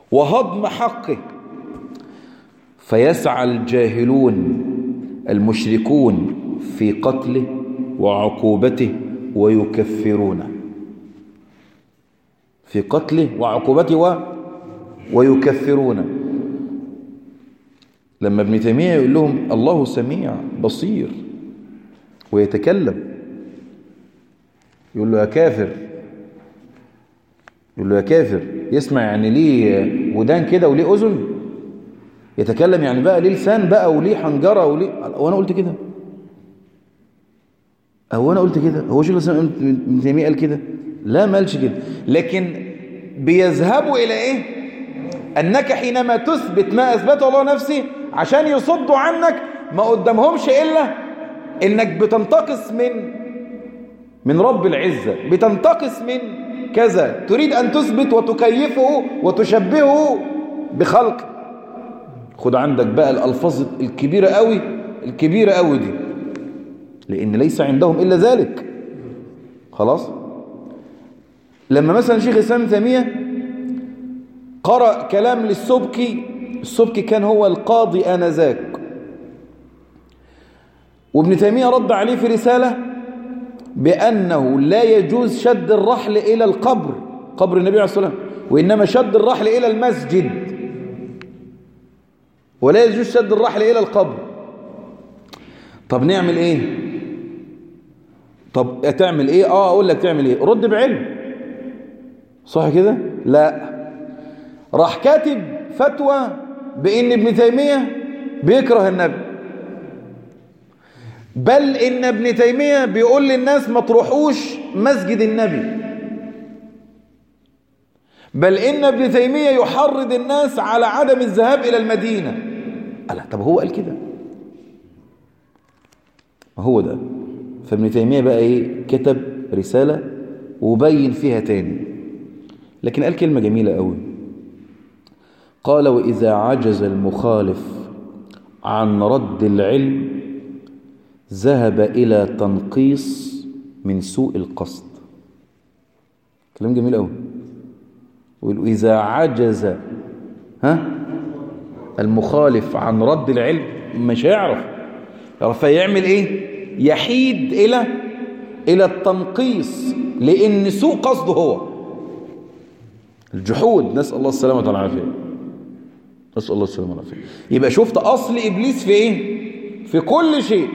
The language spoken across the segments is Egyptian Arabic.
وهضم حقه فيسعى الجاهلون المشركون في قتله وعقوبته ويكفرونه في قتله وعقوبته و... ويكفرونه لما ابن تيمية يقول لهم الله سميع بصير ويتكلم يقول له يا كافر يقول له يا كافر يسمع يعني ليه ودان كده وليه أذن يتكلم يعني بقى ليه لسان بقى وليه حنجرة وليه وانا قلت كده هو انا قلت كده هو شيخ الاسلام ابن تيميه قال كده لا ما قالش كده لكن بيذهبوا الى ايه انك حينما تثبت ما اثبته الله نفسه عشان يصدوا عنك ما قدامهمش الا انك بتنتقص من من رب العزه بتنتقص من كذا تريد ان تثبت وتكيفه وتشبهه بخلق خد عندك بقى الالفاظ الكبيره قوي الكبيره قوي دي لأن ليس عندهم إلا ذلك خلاص لما مثلا شيخ الإسلام تيمية قرأ كلام للسبكي السبكي كان هو القاضي آنذاك وابن تيمية رد عليه في رسالة بأنه لا يجوز شد الرحل إلى القبر قبر النبي عليه الصلاة والسلام وإنما شد الرحل إلى المسجد ولا يجوز شد الرحل إلى القبر طب نعمل إيه طب تعمل ايه اه اقول لك تعمل ايه رد بعلم صح كده لا راح كاتب فتوى بان ابن تيمية بيكره النبي بل ان ابن تيمية بيقول للناس ما تروحوش مسجد النبي بل ان ابن تيمية يحرض الناس على عدم الذهاب الى المدينة لا طب هو قال كده هو ده فابن تيمية بقى ايه كتب رسالة وبين فيها تاني لكن قال كلمة جميلة قوي قال وإذا عجز المخالف عن رد العلم ذهب إلى تنقيص من سوء القصد كلام جميل قوي وإذا عجز ها المخالف عن رد العلم مش هيعرف فيعمل ايه يحيد إلى إلى التنقيص لأن سوء قصده هو الجحود نسأل الله السلامة والعافية نسأل الله السلامة والعافية يبقى شفت أصل إبليس في إيه في كل شيء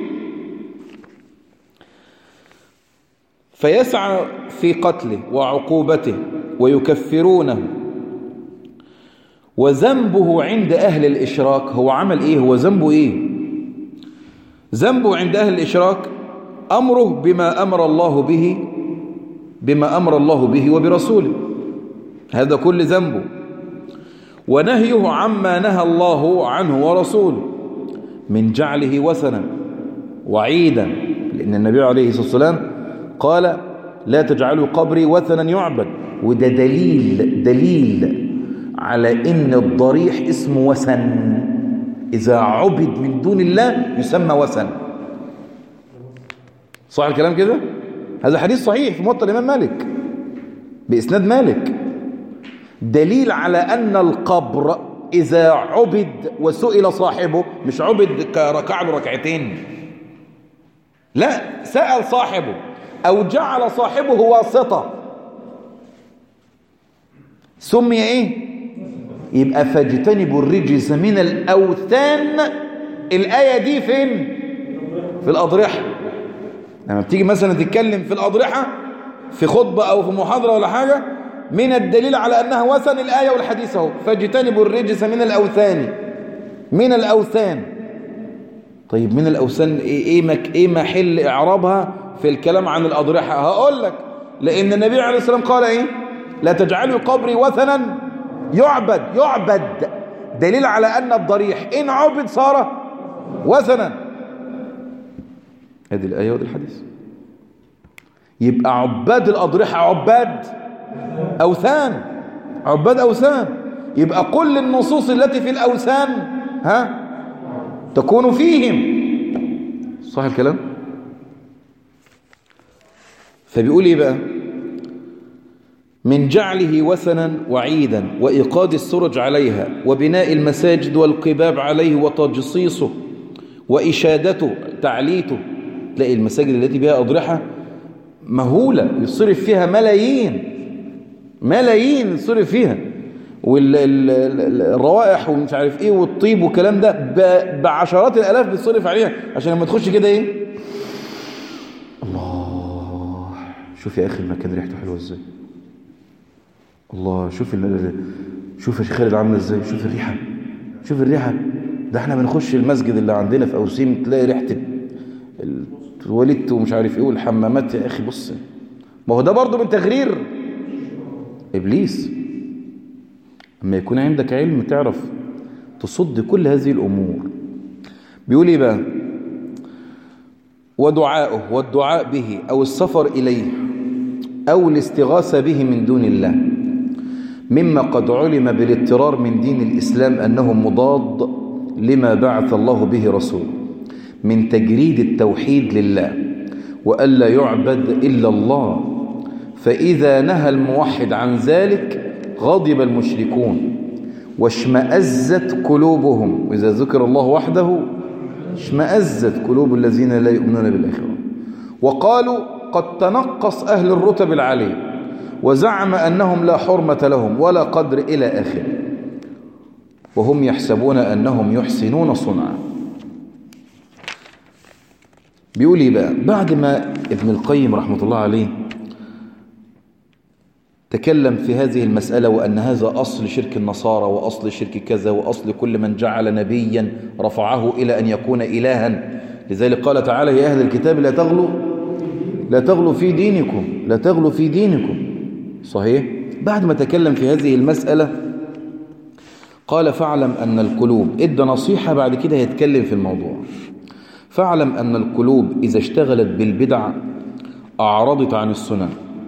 فيسعى في قتله وعقوبته ويكفرونه وذنبه عند أهل الإشراك هو عمل إيه هو ذنبه إيه ذنبه عند أهل الإشراك أمره بما أمر الله به بما أمر الله به وبرسوله هذا كل ذنبه ونهيه عما نهى الله عنه ورسوله من جعله وثنا وعيدا لأن النبي عليه الصلاة والسلام قال لا تجعلوا قبري وثنا يعبد وده دليل دليل على إن الضريح اسمه وثن إذا عبد من دون الله يسمى وثن صح الكلام كده هذا حديث صحيح في موطأ الإمام مالك بإسناد مالك دليل على أن القبر إذا عبد وسئل صاحبه مش عبد ركع له ركعتين لا سأل صاحبه أو جعل صاحبه واسطة سمي إيه يبقى فاجتنبوا الرجس من الأوثان الآية دي فين في الأضرحة لما بتيجي مثلا تتكلم في الأضرحة في خطبة أو في محاضرة ولا حاجة من الدليل على أنها وثن الآية والحديث اهو فاجتنبوا الرجس من الأوثان من الأوثان طيب من الأوثان إيه, إيه, مك إيه محل إعرابها في الكلام عن الأضرحة هقول لك لأن النبي عليه الصلاة والسلام قال إيه لا تجعلوا قبري وثنا يعبد يعبد دليل على أن الضريح إن عبد صار وثنا هذه الآية وهذا الحديث يبقى عباد الأضرحة عباد أوثان عباد أوثان يبقى كل النصوص التي في الأوثان ها تكون فيهم صح الكلام فبيقول ايه بقى من جعله وثنا وعيدا وإيقاد السرج عليها وبناء المساجد والقباب عليه وتجصيصه وإشادته تعليته تلاقي المساجد التي بها أضرحة مهولة يصرف فيها ملايين ملايين يصرف فيها والروائح ومش عارف ايه والطيب والكلام ده بعشرات الالاف بتصرف عليها عشان لما تخش كده ايه الله شوف يا اخي المكان ريحته حلوه ازاي الله شوف ال... شوف يا شيخ خالد عامله ازاي شوف الريحه شوف الريحه ده احنا بنخش المسجد اللي عندنا في اوسيم تلاقي ريحه التواليت ومش عارف ايه والحمامات يا اخي بص ما هو ده برضه من تغرير ابليس اما يكون عندك علم تعرف تصد كل هذه الامور بيقول ايه بقى ودعاؤه والدعاء به او السفر اليه او الاستغاثه به من دون الله مما قد علم بالاضطرار من دين الإسلام أنه مضاد لما بعث الله به رسوله من تجريد التوحيد لله وألا يعبد إلا الله فإذا نهى الموحد عن ذلك غضب المشركون واشمأزت قلوبهم وإذا ذكر الله وحده اشمأزت قلوب الذين لا يؤمنون بالآخرة وقالوا قد تنقص أهل الرتب العالية وزعم أنهم لا حرمة لهم ولا قدر إلى آخره وهم يحسبون أنهم يحسنون صنعا بيقول ايه بقى بعد ما ابن القيم رحمة الله عليه تكلم في هذه المسألة وأن هذا أصل شرك النصارى وأصل شرك كذا وأصل كل من جعل نبيا رفعه إلى أن يكون إلها لذلك قال تعالى يا أهل الكتاب لا تغلوا لا تغلوا في دينكم لا تغلوا في دينكم صحيح بعد ما تكلم في هذه المسألة قال فاعلم أن القلوب ادى نصيحة بعد كده يتكلم في الموضوع فاعلم أن القلوب إذا اشتغلت بالبدع أعرضت عن السنن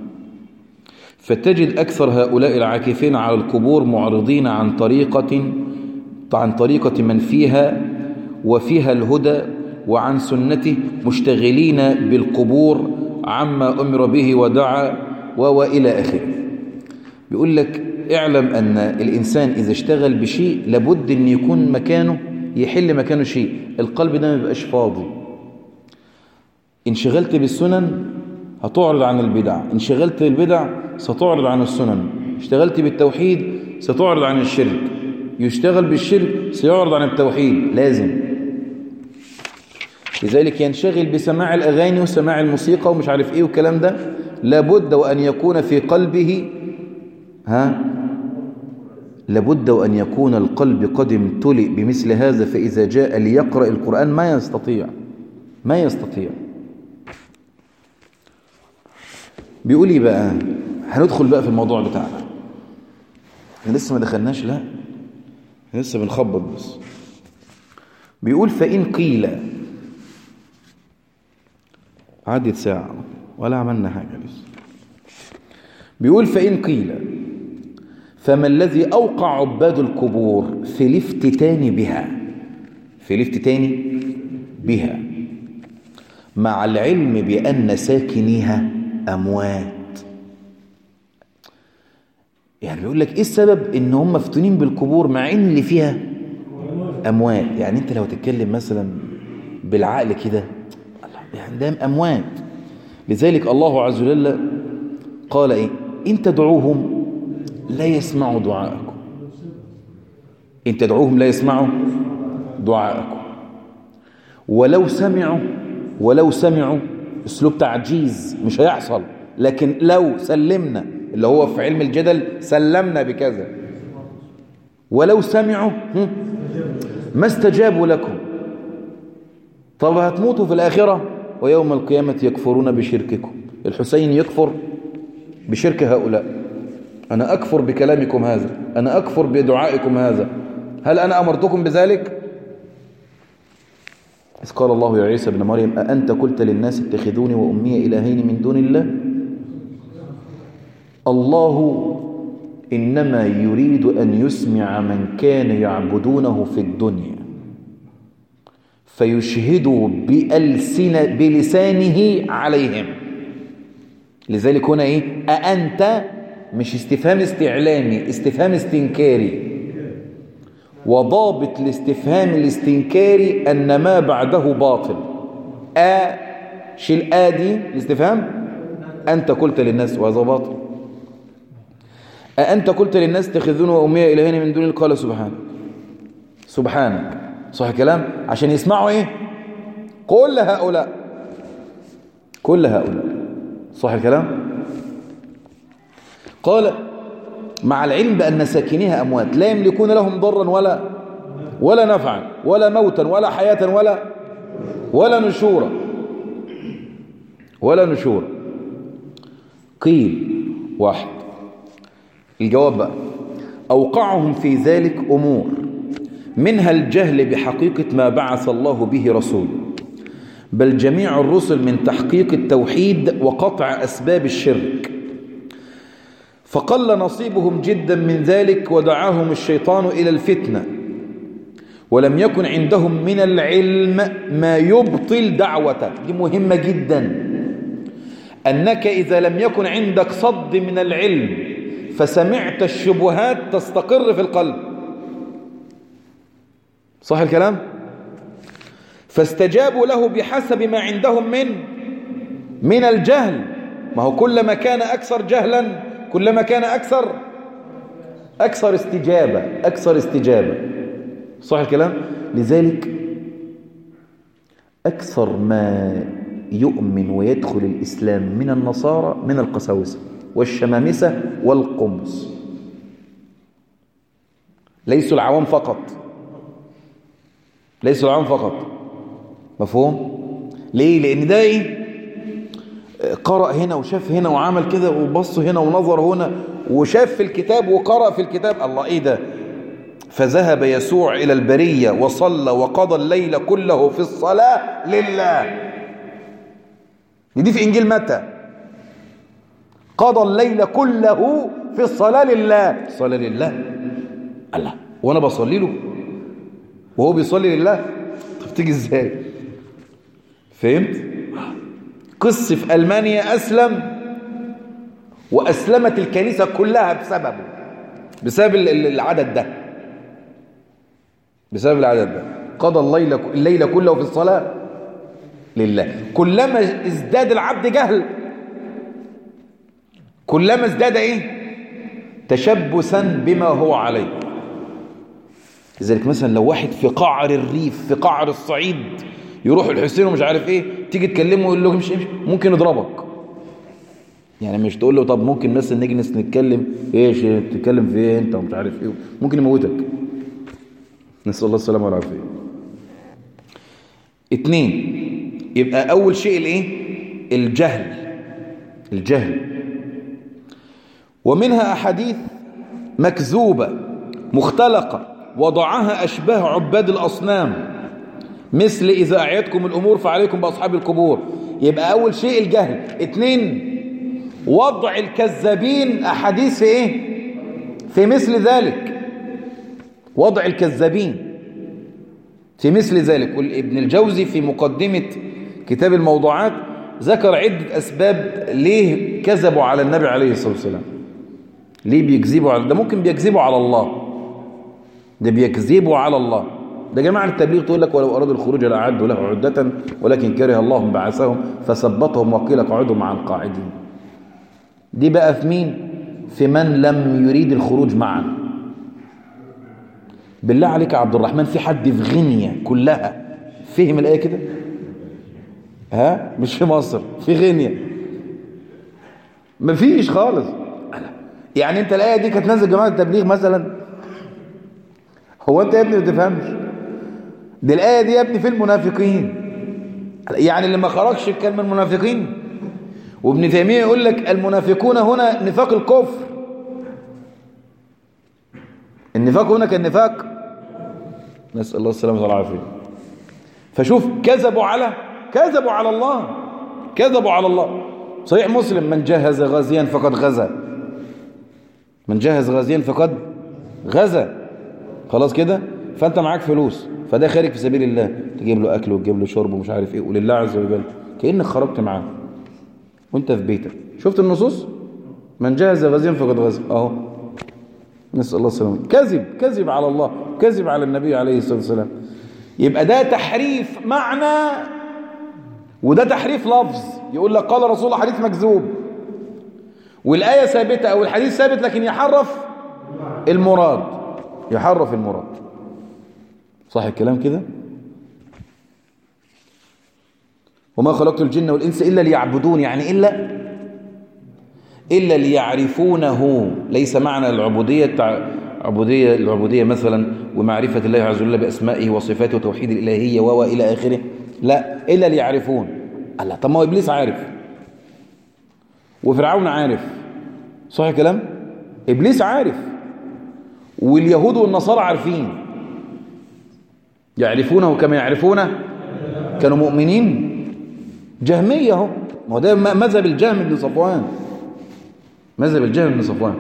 فتجد أكثر هؤلاء العاكفين على القبور معرضين عن طريقة عن طريقة من فيها وفيها الهدى وعن سنته مشتغلين بالقبور عما أمر به ودعا وإلى آخره بيقول لك اعلم أن الإنسان إذا اشتغل بشيء لابد أن يكون مكانه يحل مكانه شيء القلب ده ما بيبقاش فاضي انشغلت بالسنن هتعرض عن البدع انشغلت بالبدع ستعرض عن السنن اشتغلت بالتوحيد ستعرض عن الشرك يشتغل بالشرك سيعرض عن التوحيد لازم لذلك ينشغل بسماع الأغاني وسماع الموسيقى ومش عارف ايه والكلام ده لابد وأن يكون في قلبه ها لابد وأن يكون القلب قد امتلئ بمثل هذا فإذا جاء ليقرأ القرآن ما يستطيع ما يستطيع بيقول لي بقى هندخل بقى في الموضوع بتاعنا احنا لسه ما دخلناش لا احنا لسه بنخبط بس بيقول فإن قيل عدت ساعة ولا عملنا حاجة لسه بيقول فإن قيل فما الذي أوقع عباد القبور في الافتتان بها في الافتتان بها مع العلم بأن ساكنيها أموات يعني بيقول لك إيه السبب إن هم مفتونين بالقبور مع إن اللي فيها أموات يعني أنت لو تتكلم مثلا بالعقل كده يعني ده أموات لذلك الله عز وجل قال إيه إن تدعوهم لا يسمعوا دعاءكم إن تدعوهم لا يسمعوا دعاءكم ولو سمعوا ولو سمعوا اسلوب تعجيز مش هيحصل لكن لو سلمنا اللي هو في علم الجدل سلمنا بكذا ولو سمعوا ما استجابوا لكم طب هتموتوا في الآخرة ويوم القيامة يكفرون بشرككم الحسين يكفر بشرك هؤلاء أنا أكفر بكلامكم هذا أنا أكفر بدعائكم هذا هل أنا أمرتكم بذلك؟ إذ قال الله يا عيسى بن مريم أأنت قلت للناس اتخذوني وأمي إلهين من دون الله الله إنما يريد أن يسمع من كان يعبدونه في الدنيا فيشهدوا بألسنة بلسانه عليهم لذلك هنا إيه أأنت مش استفهام استعلامي استفهام استنكاري وضابط الاستفهام الاستنكاري أن ما بعده باطل آ شيل آ دي الاستفهام أنت قلت للناس وهذا باطل أأنت قلت للناس اتخذون وأمي إلهين من دون قال سبحانك سبحانك صح الكلام عشان يسمعوا إيه كل هؤلاء كل هؤلاء صح الكلام قال مع العلم بأن ساكنيها أموات لا يملكون لهم ضرا ولا ولا نفعا ولا موتا ولا حياة ولا ولا نشورا ولا نشورا قيل واحد الجواب بقى أوقعهم في ذلك أمور منها الجهل بحقيقة ما بعث الله به رسول بل جميع الرسل من تحقيق التوحيد وقطع أسباب الشرك فقل نصيبهم جدا من ذلك ودعاهم الشيطان إلى الفتنة ولم يكن عندهم من العلم ما يبطل دعوته دي مهمة جدا أنك إذا لم يكن عندك صد من العلم فسمعت الشبهات تستقر في القلب صح الكلام فاستجابوا له بحسب ما عندهم من من الجهل ما هو كلما كان أكثر جهلا كلما كان أكثر أكثر استجابة أكثر استجابة صح الكلام لذلك أكثر ما يؤمن ويدخل الإسلام من النصارى من القساوسة والشمامسة والقمص ليسوا العوام فقط ليسوا العوام فقط مفهوم ليه لأن ده إيه قرأ هنا وشاف هنا وعمل كده وبص هنا ونظر هنا وشاف في الكتاب وقرأ في الكتاب الله إيه ده فذهب يسوع إلى البرية وصلى وقضى الليل كله في الصلاة لله دي في إنجيل متى قضى الليل كله في الصلاة لله الصلاة لله الله وأنا بصلي له وهو بيصلي لله طب تيجي إزاي فهمت قس في ألمانيا أسلم وأسلمت الكنيسة كلها بسببه بسبب العدد ده بسبب العدد ده قضى الليل الليل كله في الصلاة لله كلما ازداد العبد جهل كلما ازداد ايه تشبثا بما هو عليه لذلك مثلا لو واحد في قعر الريف في قعر الصعيد يروح الحسين ومش عارف ايه تيجي تكلمه يقول له امشي امشي ممكن يضربك يعني مش تقول له طب ممكن مثلا نيجي نتكلم ايش تتكلم في ايه انت ومش عارف ايه ممكن يموتك نسال الله السلامه والعافيه اتنين يبقى اول شيء الايه الجهل الجهل ومنها احاديث مكذوبه مختلقه وضعها اشباه عباد الاصنام مثل إذا أعيتكم الأمور فعليكم بأصحاب القبور يبقى أول شيء الجهل اتنين وضع الكذابين أحاديث في إيه في مثل ذلك وضع الكذابين في مثل ذلك ابن الجوزي في مقدمة كتاب الموضوعات ذكر عدة أسباب ليه كذبوا على النبي عليه الصلاة والسلام ليه بيكذبوا على ده ممكن بيكذبوا على الله ده بيكذبوا على الله ده جماعة التبليغ تقول لك ولو أرادوا الخروج لأعدوا له عدة ولكن كره الله بعثهم فثبتهم وقيل اقعدوا مع القاعدين دي بقى في مين في من لم يريد الخروج معا بالله عليك يا عبد الرحمن في حد في غينيا كلها فهم الآية كده ها مش في مصر في غينيا مفيش خالص يعني انت الآية دي كانت نازل جماعة التبليغ مثلا هو انت يا ابني ما تفهمش دي الآية دي يا ابني في المنافقين يعني اللي ما خرجش كان من المنافقين وابن تيمية يقول لك المنافقون هنا نفاق الكفر النفاق هنا كان نفاق نسأل الله السلامة والعافية فشوف كذبوا على كذبوا على الله كذبوا على الله صحيح مسلم من جهز غازيا فقد غزا من جهز غازيا فقد غزا خلاص كده فانت معاك فلوس فده خارج في سبيل الله تجيب له اكل وتجيب له شرب ومش عارف ايه ولله عز وجل كانك خرجت معاه وانت في بيتك شفت النصوص من جهز غازيا فقد غزا اهو نسأل الله السلامة كذب كذب على الله كذب على النبي عليه الصلاة والسلام يبقى ده تحريف معنى وده تحريف لفظ يقول لك قال رسول الله حديث مكذوب والآية ثابتة أو الحديث ثابت لكن يحرف المراد يحرف المراد صح الكلام كده وما خلقت الجن والإنس إلا ليعبدون يعني إلا إلا ليعرفونه ليس معنى العبودية عبودية العبودية مثلا ومعرفة الله عز وجل بأسمائه وصفاته وتوحيد الإلهية و إلى آخره لا إلا ليعرفون الله طب ما هو إبليس عارف وفرعون عارف صح الكلام إبليس عارف واليهود والنصارى عارفين يعرفونه كما يعرفون كانوا مؤمنين جهمية اهو ما هو ده مذهب الجهم بن صفوان مذهب الجهم بن صفوان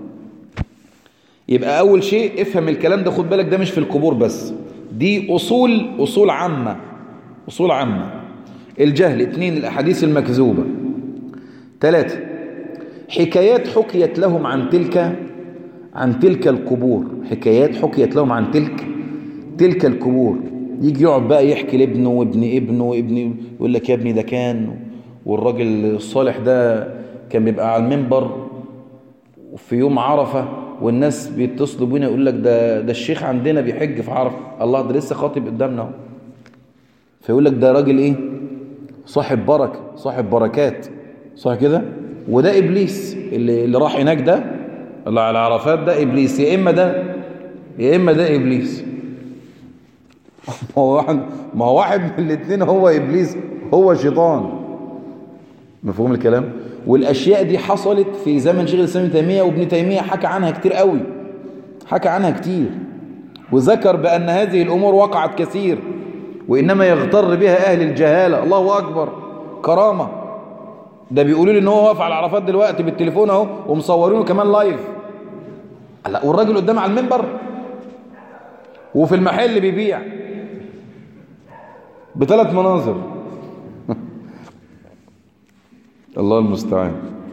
يبقى أول شيء افهم الكلام ده خد بالك ده مش في القبور بس دي أصول أصول عامة أصول عامة الجهل اثنين الأحاديث المكذوبة ثلاثة حكايات حكيت لهم عن تلك عن تلك القبور حكايات حكيت لهم عن تلك تلك القبور يجي يقعد بقى يحكي لابنه وابن ابنه وابن يقول لك يا ابني ده كان والراجل الصالح ده كان بيبقى على المنبر في يوم عرفة والناس بيتصلوا بينا يقول لك ده ده الشيخ عندنا بيحج في عرفة الله ده لسه خاطب قدامنا اهو فيقول لك ده راجل ايه صاحب بركة صاحب بركات صح كده وده ابليس اللي, اللي راح هناك ده اللي على عرفات ده ابليس يا اما ده يا اما ده ابليس ما هو واحد ما هو واحد من الاثنين هو ابليس هو شيطان مفهوم الكلام والاشياء دي حصلت في زمن شيخ الاسلام ابن تيميه وابن تيميه حكى عنها كتير قوي حكى عنها كتير وذكر بان هذه الامور وقعت كثير وانما يغتر بها اهل الجهاله الله اكبر كرامه ده بيقولوا لي ان هو واقف على عرفات دلوقتي بالتليفون اهو ومصورينه كمان لايف لا والراجل قدام على المنبر وفي المحل بيبيع بثلاث مناظر الله المستعان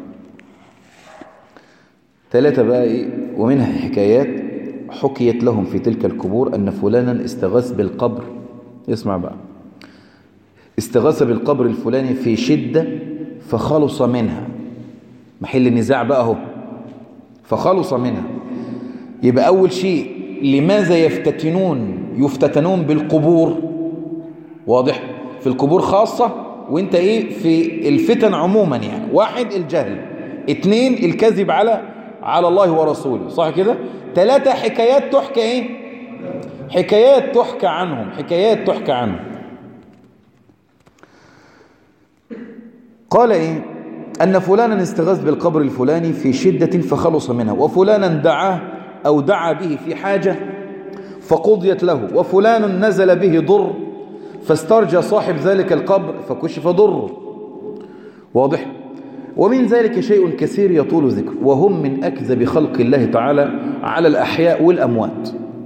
ثلاثة بقى إيه ومنها حكايات حكيت لهم في تلك القبور أن فلانا استغاث بالقبر اسمع بقى استغاث بالقبر الفلاني في شدة فخلص منها محل النزاع بقى هو فخلص منها يبقى أول شيء لماذا يفتتنون يفتتنون بالقبور واضح في القبور خاصة وانت ايه في الفتن عموما يعني واحد الجهل اتنين الكذب على على الله ورسوله صح كده ثلاثة حكايات تحكى ايه حكايات تحكى عنهم حكايات تحكى عنهم قال ايه أن فلانا استغاث بالقبر الفلاني في شدة فخلص منها وفلانا دعاه أو دعا به في حاجة فقضيت له وفلان نزل به ضر فاسترجى صاحب ذلك القبر فكشف ضره واضح ومن ذلك شيء كثير يطول ذكر وهم من أكذب خلق الله تعالى على الأحياء والأموات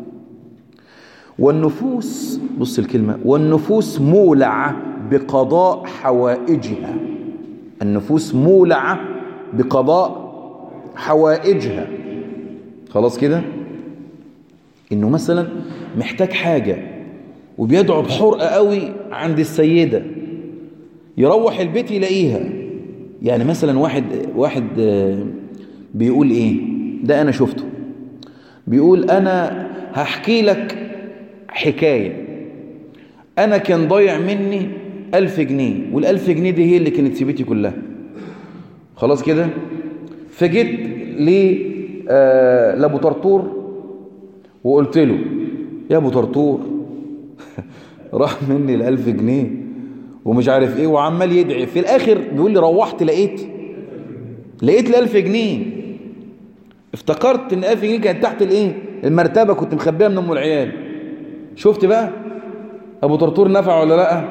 والنفوس بص الكلمة والنفوس مولعة بقضاء حوائجها النفوس مولعة بقضاء حوائجها خلاص كده انه مثلا محتاج حاجة وبيدعو بحرقة قوي عند السيدة يروح البيت يلاقيها يعني مثلا واحد واحد بيقول ايه ده انا شفته بيقول انا هحكي لك حكاية انا كان ضايع مني ألف جنيه والألف جنيه دي هي اللي كانت في بيتي كلها خلاص كده فجيت ليه آه لابو طرطور وقلت له يا ابو طرطور راح مني الألف جنيه ومش عارف ايه وعمال يدعي في الاخر بيقول لي روحت لقيت لقيت الألف جنيه افتكرت ان الألف جنيه كانت تحت الايه المرتبة كنت مخبيها من ام العيال شفت بقى ابو طرطور نفع ولا لا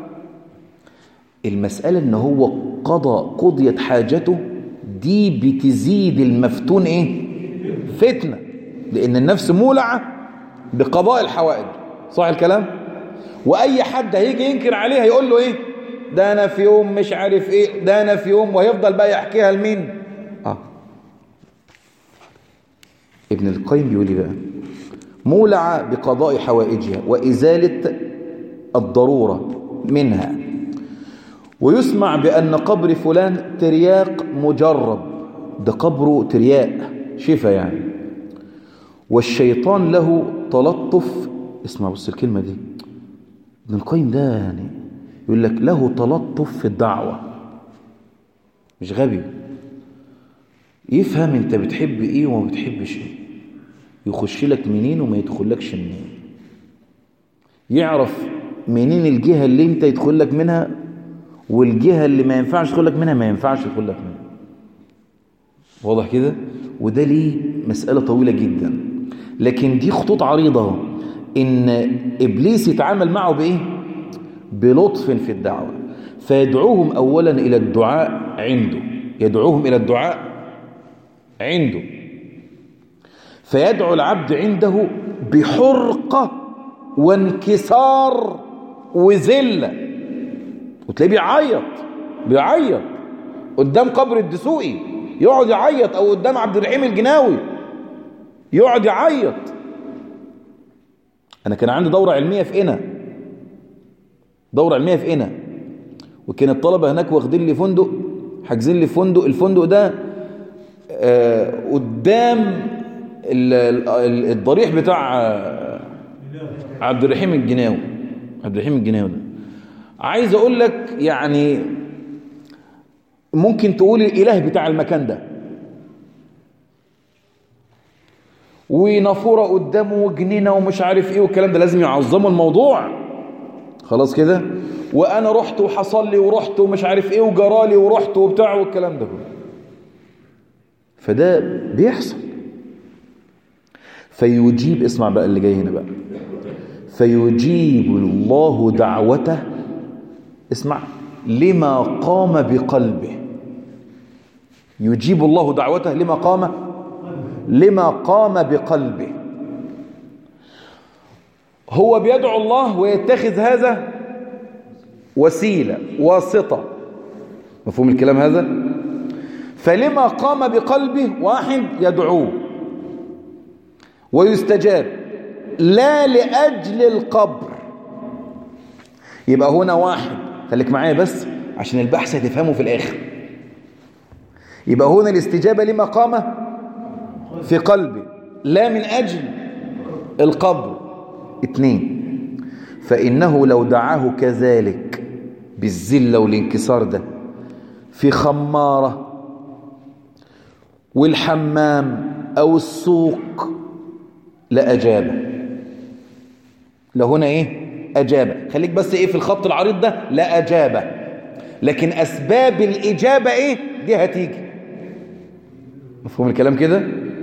المسألة ان هو قضى قضيت حاجته دي بتزيد المفتون ايه فتنة لان النفس مولعة بقضاء الحوائج صح الكلام واي حد هيجي ينكر عليه هيقول له ايه ده انا في يوم مش عارف ايه ده انا في يوم وهيفضل بقى يحكيها لمين اه ابن القيم بيقول بقى مولع بقضاء حوائجها وإزالة الضرورة منها ويسمع بأن قبر فلان ترياق مجرب ده قبره ترياق شفا يعني والشيطان له تلطف اسمع بص الكلمة دي ابن القيم ده يعني يقول لك له تلطف في الدعوة مش غبي يفهم انت بتحب ايه وما بتحبش ايه يخش لك منين وما يدخلكش منين يعرف منين الجهة اللي انت يدخل لك منها والجهة اللي ما ينفعش تدخل لك منها ما ينفعش تدخل لك منها واضح كده وده ليه مسألة طويلة جدا لكن دي خطوط عريضة ان ابليس يتعامل معه بايه بلطف في الدعوة فيدعوهم اولا الى الدعاء عنده يدعوهم الى الدعاء عنده فيدعو العبد عنده بحرقة وانكسار وذلة وتلاقيه بيعيط بيعيط قدام قبر الدسوقي يقعد يعيط او قدام عبد الرحيم الجناوي يقعد يعيط انا كان عندي دورة علمية في قنا دورة علمية في قنا وكان الطلبة هناك واخدين لي فندق حاجزين لي فندق الفندق ده آه قدام الضريح بتاع عبد الرحيم الجناوي عبد الرحيم الجناوي ده عايز اقول لك يعني ممكن تقول الاله بتاع المكان ده ونافوره قدامه وجنينه ومش عارف ايه والكلام ده لازم يعظموا الموضوع خلاص كده وانا رحت وحصل لي ورحت ومش عارف ايه وجرالي ورحت وبتاع والكلام ده كله فده بيحصل فيجيب اسمع بقى اللي جاي هنا بقى فيجيب الله دعوته اسمع لما قام بقلبه يجيب الله دعوته لما قام لما قام بقلبه هو بيدعو الله ويتخذ هذا وسيلة واسطة مفهوم الكلام هذا فلما قام بقلبه واحد يدعوه ويستجاب لا لأجل القبر يبقى هنا واحد خليك معايا بس عشان البحث هتفهمه في الآخر يبقى هنا الاستجابة لما قام في قلبه لا من أجل القبر اثنين فإنه لو دعاه كذلك بالذلة والانكسار ده في خمارة والحمام أو السوق لأجابه لهنا إيه أجابة خليك بس إيه في الخط العريض ده لا أجابة لكن أسباب الإجابة إيه دي هتيجي مفهوم الكلام كده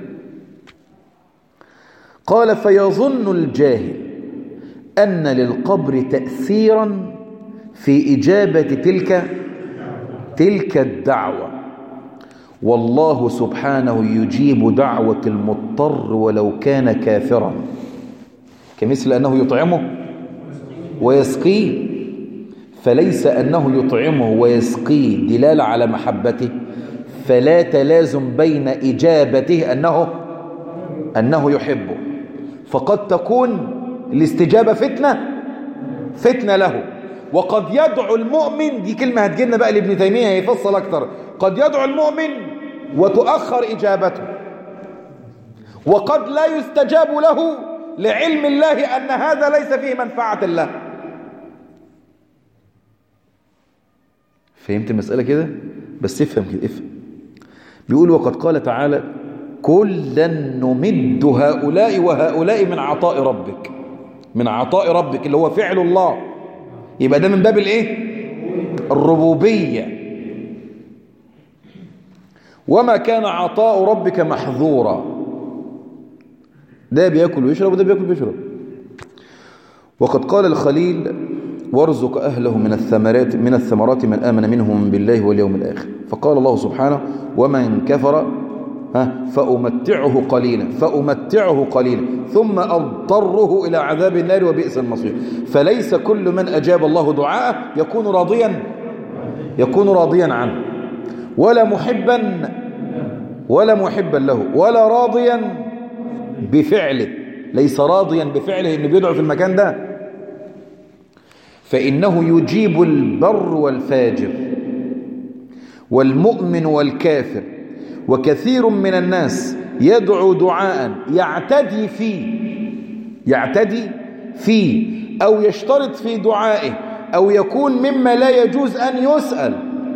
قال فيظن الجاهل أن للقبر تأثيرا في إجابة تلك تلك الدعوة والله سبحانه يجيب دعوة المضطر ولو كان كافرا كمثل أنه يطعمه ويسقيه فليس أنه يطعمه ويسقيه دلالة على محبته فلا تلازم بين إجابته أنه أنه يحبه فقد تكون الاستجابة فتنة فتنة له وقد يدعو المؤمن دي كلمة هتجينا بقى لابن تيمية يفصل أكتر قد يدعو المؤمن وتؤخر إجابته وقد لا يستجاب له لعلم الله أن هذا ليس فيه منفعة الله فهمت المسألة كده بس افهم كده افهم بيقول وقد قال تعالى كلا نمد هؤلاء وهؤلاء من عطاء ربك من عطاء ربك اللي هو فعل الله يبقى ده من باب الايه الربوبية وما كان عطاء ربك محظورا ده بياكل ويشرب وده بياكل ويشرب وقد قال الخليل وارزق أهله من الثمرات من الثمرات من آمن منهم بالله واليوم الآخر فقال الله سبحانه ومن كفر ها فأمتعه قليلا فأمتعه قليلا ثم أضطره إلى عذاب النار وبئس المصير فليس كل من أجاب الله دعاءه يكون راضيا يكون راضيا عنه ولا محبا ولا محبا له ولا راضيا بفعله ليس راضيا بفعله انه بيدعو في المكان ده فإنه يجيب البر والفاجر والمؤمن والكافر وكثير من الناس يدعو دعاء يعتدي فيه يعتدي فيه أو يشترط في دعائه أو يكون مما لا يجوز أن يسأل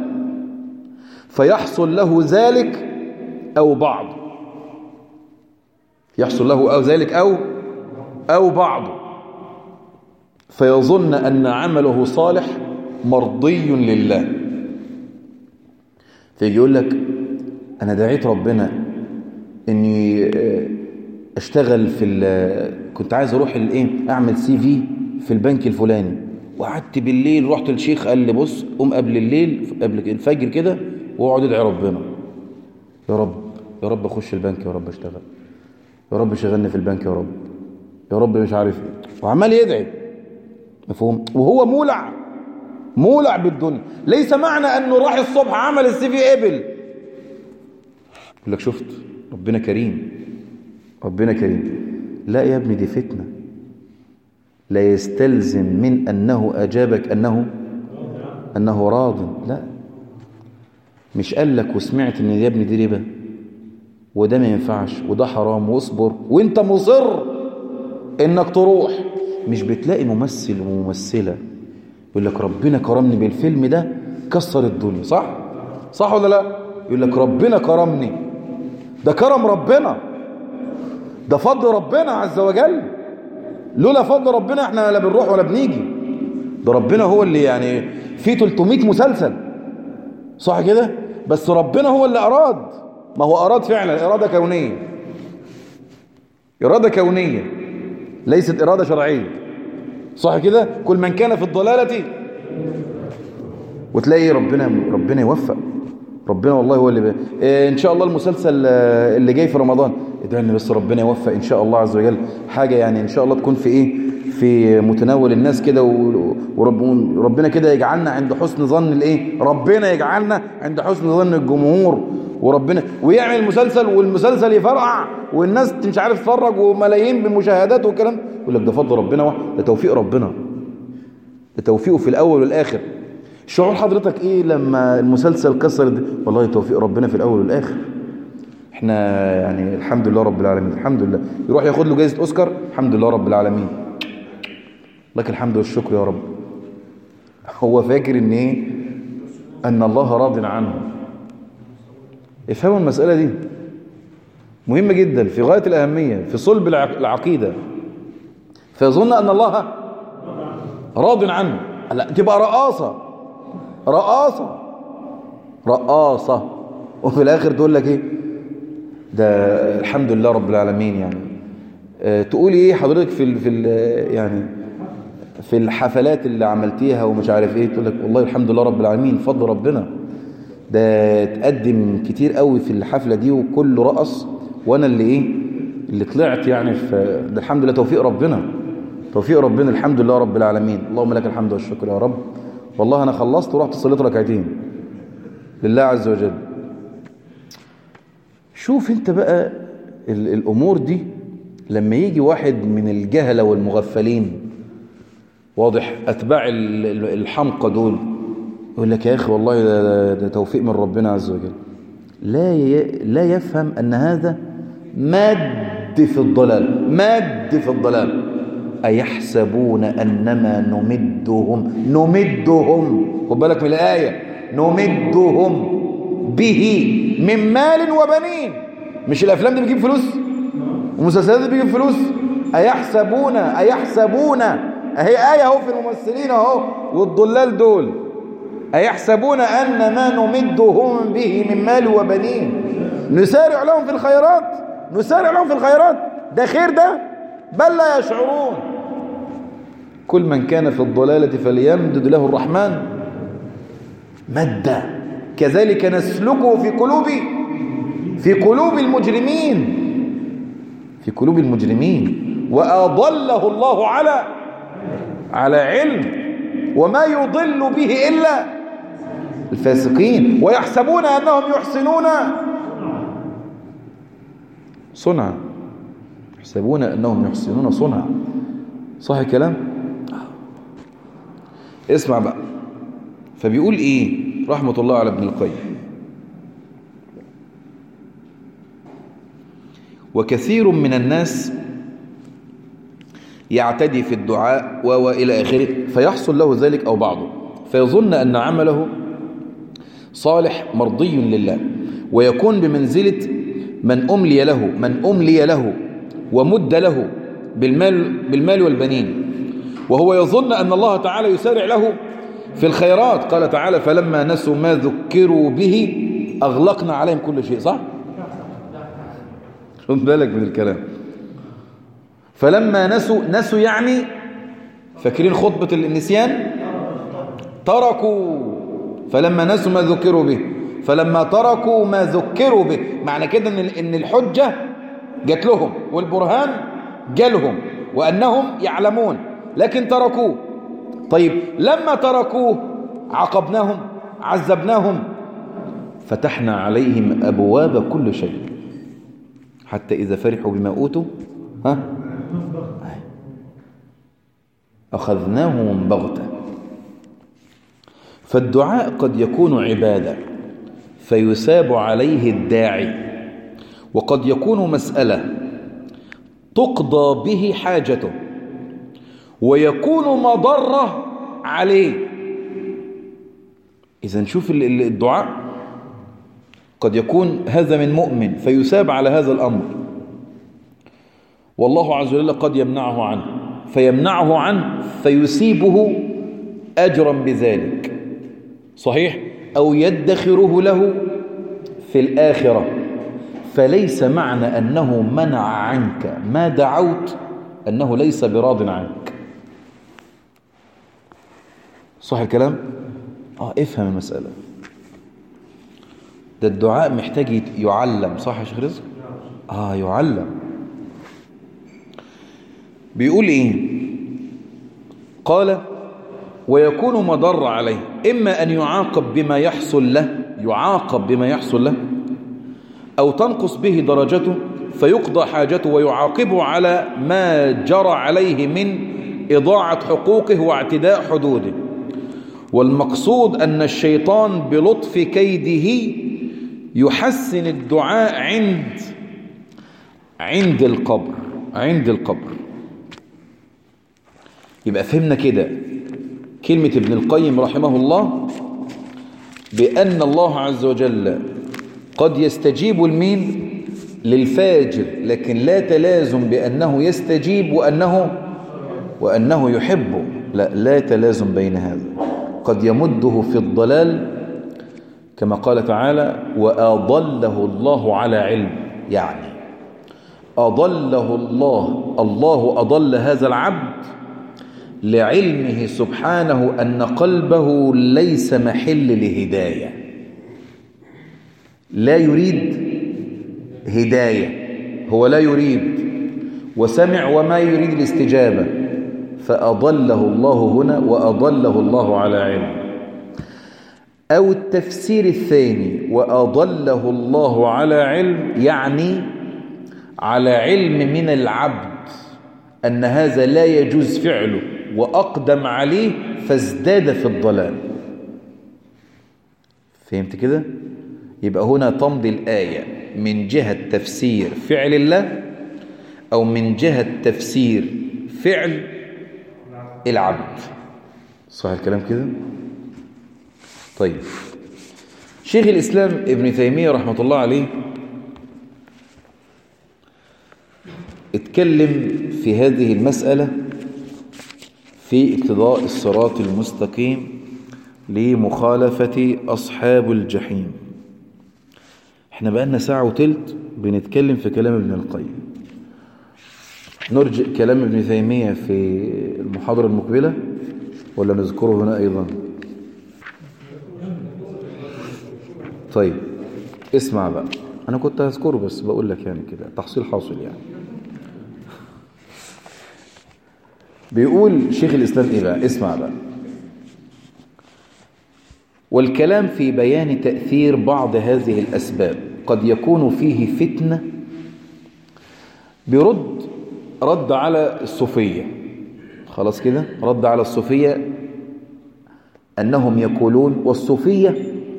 فيحصل له ذلك أو بعض يحصل له أو ذلك أو أو بعض فيظن أن عمله صالح مرضي لله فيجي يقول لك أنا دعيت ربنا إني أشتغل في كنت عايز أروح الإيه أعمل سي في في البنك الفلاني وقعدت بالليل رحت الشيخ قال لي بص قوم قبل الليل قبل الفجر كده واقعد ادعي ربنا يا رب يا رب اخش البنك يا رب اشتغل يا رب شغلني في البنك يا رب يا رب مش عارف ايه وعمال يدعي مفهوم وهو مولع مولع بالدنيا ليس معنى انه راح الصبح عمل السي في قبل يقول لك شفت ربنا كريم ربنا كريم لا يا ابني دي فتنه لا يستلزم من أنه أجابك أنه أنه راض لا مش قال لك وسمعت ان يا ابني دي ربا وده ما ينفعش وده حرام واصبر وانت مصر انك تروح مش بتلاقي ممثل وممثلة يقول لك ربنا كرمني بالفيلم ده كسر الدنيا صح صح ولا لا يقول لك ربنا كرمني ده كرم ربنا ده فضل ربنا عز وجل لولا فضل ربنا احنا لا بنروح ولا بنيجي ده ربنا هو اللي يعني فيه 300 مسلسل صح كده بس ربنا هو اللي أراد ما هو أراد فعلا إرادة كونية إرادة كونية ليست إرادة شرعية صح كده كل من كان في الضلالة وتلاقي ربنا ربنا يوفق ربنا والله هو اللي ب... إيه ان شاء الله المسلسل اللي جاي في رمضان ادعي لي بس ربنا يوفق ان شاء الله عز وجل حاجه يعني ان شاء الله تكون في ايه في متناول الناس كده وربنا كده يجعلنا عند حسن ظن الايه ربنا يجعلنا عند حسن ظن الجمهور وربنا ويعمل مسلسل والمسلسل يفرقع والناس مش عارف تتفرج وملايين بالمشاهدات والكلام يقول لك ده فضل ربنا واحد ده توفيق ربنا ده توفيقه في الاول والاخر شعور حضرتك ايه لما المسلسل كسر والله توفيق ربنا في الاول والاخر احنا يعني الحمد لله رب العالمين الحمد لله يروح ياخد له جائزه اوسكار الحمد لله رب العالمين لك الحمد والشكر يا رب هو فاكر ان ايه ان الله راض عنه افهموا المساله دي مهمه جدا في غايه الاهميه في صلب العقيده فيظن ان الله راض عنه لا تبقى رقاصه رقاصة رقاصة وفي الآخر تقول لك إيه ده الحمد لله رب العالمين يعني أه تقولي إيه حضرتك في ال في ال يعني في الحفلات اللي عملتيها ومش عارف إيه تقول لك والله الحمد لله رب العالمين فضل ربنا ده تقدم كتير قوي في الحفلة دي وكله رقص وأنا اللي إيه اللي طلعت يعني في ده الحمد لله توفيق ربنا توفيق ربنا الحمد لله رب العالمين اللهم لك الحمد والشكر يا رب والله أنا خلصت ورحت صليت ركعتين لله عز وجل شوف انت بقى الأمور دي لما يجي واحد من الجهلة والمغفلين واضح أتباع الحمقى دول يقول لك يا أخي والله ده, ده, ده توفيق من ربنا عز وجل لا لا يفهم أن هذا ماد في الضلال ماد في الضلال أيحسبون أنما نمدهم نمدهم خد بالك من الآية نمدهم به من مال وبنين مش الأفلام دي بتجيب فلوس والمسلسلات دي بتجيب فلوس أيحسبون أيحسبون أهي آية أهو في الممثلين أهو والضلال دول أيحسبون أن ما نمدهم به من مال وبنين نسارع لهم في الخيرات نسارع لهم في الخيرات ده خير ده بل لا يشعرون كل من كان في الضلالة فليمدد له الرحمن مدا كذلك نسلكه في قلوب في قلوب المجرمين في قلوب المجرمين وأضله الله على على علم وما يضل به إلا الفاسقين ويحسبون أنهم يحسنون صنعا يحسبون أنهم يحسنون صنعا صح الكلام اسمع بقى فبيقول إيه رحمة الله على ابن القيم وكثير من الناس يعتدي في الدعاء وإلى آخره فيحصل له ذلك أو بعضه فيظن أن عمله صالح مرضي لله ويكون بمنزلة من أملي له من أملي له ومد له بالمال, بالمال والبنين وهو يظن أن الله تعالى يسارع له في الخيرات قال تعالى فلما نسوا ما ذكروا به أغلقنا عليهم كل شيء صح؟ خد بالك من الكلام فلما نسوا نسوا يعني فاكرين خطبة النسيان تركوا فلما نسوا ما ذكروا به فلما تركوا ما ذكروا به معنى كده ان الحجة جات لهم والبرهان جالهم وأنهم يعلمون لكن تركوه طيب لما تركوه عاقبناهم عذبناهم فتحنا عليهم أبواب كل شيء حتى إذا فرحوا بما أوتوا ها أخذناهم بغتة فالدعاء قد يكون عبادة فيساب عليه الداعي وقد يكون مسألة تقضى به حاجته ويكون مضرة عليه إذا نشوف الدعاء قد يكون هذا من مؤمن فيساب على هذا الأمر والله عز وجل قد يمنعه عنه فيمنعه عنه فيسيبه أجرا بذلك صحيح أو يدخره له في الآخرة فليس معنى أنه منع عنك ما دعوت أنه ليس براض عنك صح الكلام؟ آه افهم المسألة ده الدعاء محتاج يعلم صح يا شيخ رزق؟ آه يعلم بيقول إيه؟ قال ويكون مضر عليه إما أن يعاقب بما يحصل له يعاقب بما يحصل له أو تنقص به درجته فيقضى حاجته ويعاقبه على ما جرى عليه من إضاعة حقوقه واعتداء حدوده والمقصود أن الشيطان بلطف كيده يحسن الدعاء عند عند القبر عند القبر يبقى فهمنا كده كلمة ابن القيم رحمه الله بأن الله عز وجل قد يستجيب المين للفاجر لكن لا تلازم بأنه يستجيب وأنه وأنه يحبه لا لا تلازم بين هذا قد يمده في الضلال كما قال تعالى وأضله الله على علم يعني أضله الله الله أضل هذا العبد لعلمه سبحانه أن قلبه ليس محل لهداية لا يريد هداية هو لا يريد وسمع وما يريد الاستجابة فأضله الله هنا وأضله الله على علم أو التفسير الثاني وأضله الله على علم يعني على علم من العبد أن هذا لا يجوز فعله وأقدم عليه فازداد في الضلال فهمت كده؟ يبقى هنا تمضي الآية من جهة تفسير فعل الله أو من جهة تفسير فعل العبد صح الكلام كده؟ طيب شيخ الإسلام ابن تيمية رحمة الله عليه اتكلم في هذه المسألة في اقتضاء الصراط المستقيم لمخالفة أصحاب الجحيم احنا بقالنا ساعة وتلت بنتكلم في كلام ابن القيم نرجئ كلام ابن تيمية في المحاضرة المقبلة ولا نذكره هنا أيضا طيب اسمع بقى أنا كنت هذكره بس بقول لك يعني كده تحصيل حاصل يعني بيقول شيخ الإسلام إيه بقى اسمع بقى والكلام في بيان تأثير بعض هذه الأسباب قد يكون فيه فتنة برد رد على الصوفية خلاص كده رد على الصوفية أنهم يقولون والصوفية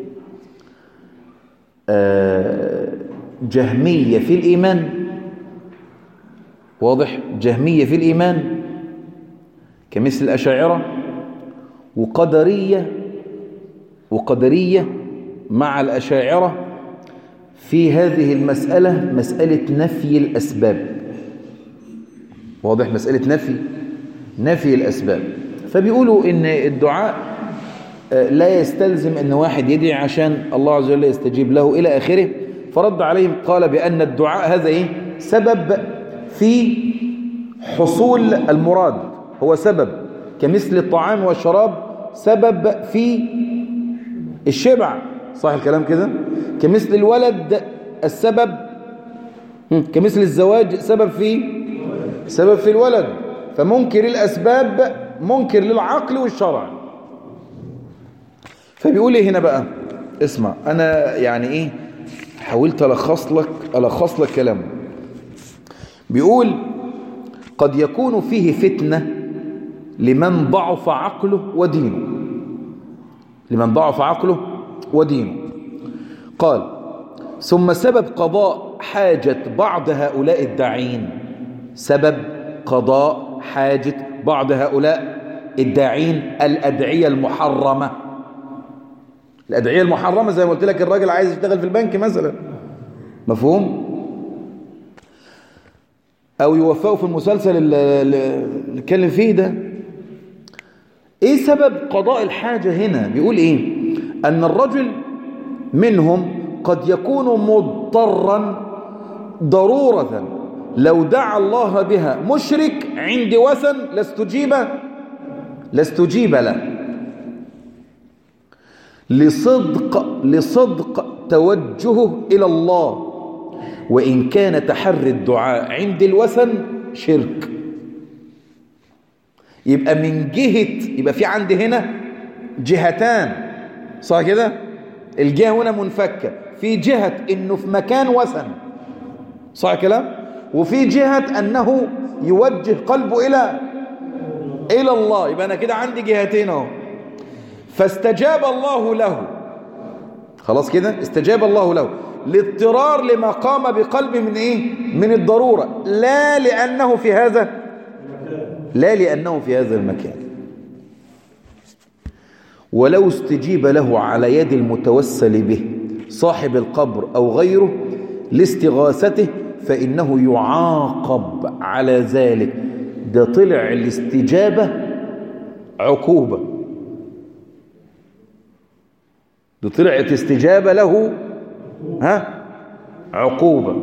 جهمية في الإيمان واضح جهمية في الإيمان كمثل الأشاعرة وقدرية وقدرية مع الأشاعرة في هذه المسألة مسألة نفي الأسباب واضح مسألة نفي نفي الأسباب فبيقولوا إن الدعاء لا يستلزم أن واحد يدعي عشان الله عز وجل يستجيب له إلى آخره فرد عليهم قال بأن الدعاء هذا إيه؟ سبب في حصول المراد هو سبب كمثل الطعام والشراب سبب في الشبع صح الكلام كده كمثل الولد السبب كمثل الزواج سبب في سبب في الولد فمنكر الأسباب منكر للعقل والشرع فبيقول ايه هنا بقى اسمع انا يعني ايه حاولت الخص لك الخص لك كلامه بيقول قد يكون فيه فتنه لمن ضعف عقله ودينه لمن ضعف عقله ودينه قال ثم سبب قضاء حاجة بعض هؤلاء الداعين سبب قضاء حاجة بعض هؤلاء الداعين الأدعية المحرمة الأدعية المحرمة زي ما قلت لك الراجل عايز يشتغل في البنك مثلا مفهوم أو يوفقه في المسلسل اللي نتكلم فيه ده إيه سبب قضاء الحاجة هنا بيقول إيه أن الرجل منهم قد يكون مضطرا ضرورة لو دعا الله بها مشرك عند وثن لاستجيب لاستجيب له لصدق لصدق توجهه إلى الله وإن كان تحري الدعاء عند الوثن شرك يبقى من جهة يبقى في عندي هنا جهتان صح كده الجهة هنا منفكة في جهة انه في مكان وثن صح كلام وفي جهة انه يوجه قلبه الى الى الله يبقى انا كده عندي جهتين اهو فاستجاب الله له خلاص كده استجاب الله له لاضطرار لما قام بقلبه من ايه من الضرورة لا لأنه في هذا لا لأنه في هذا المكان ولو استجيب له على يد المتوسل به صاحب القبر أو غيره لاستغاثته فإنه يعاقب على ذلك ده طلع الاستجابة عقوبة ده طلعت استجابة له ها عقوبة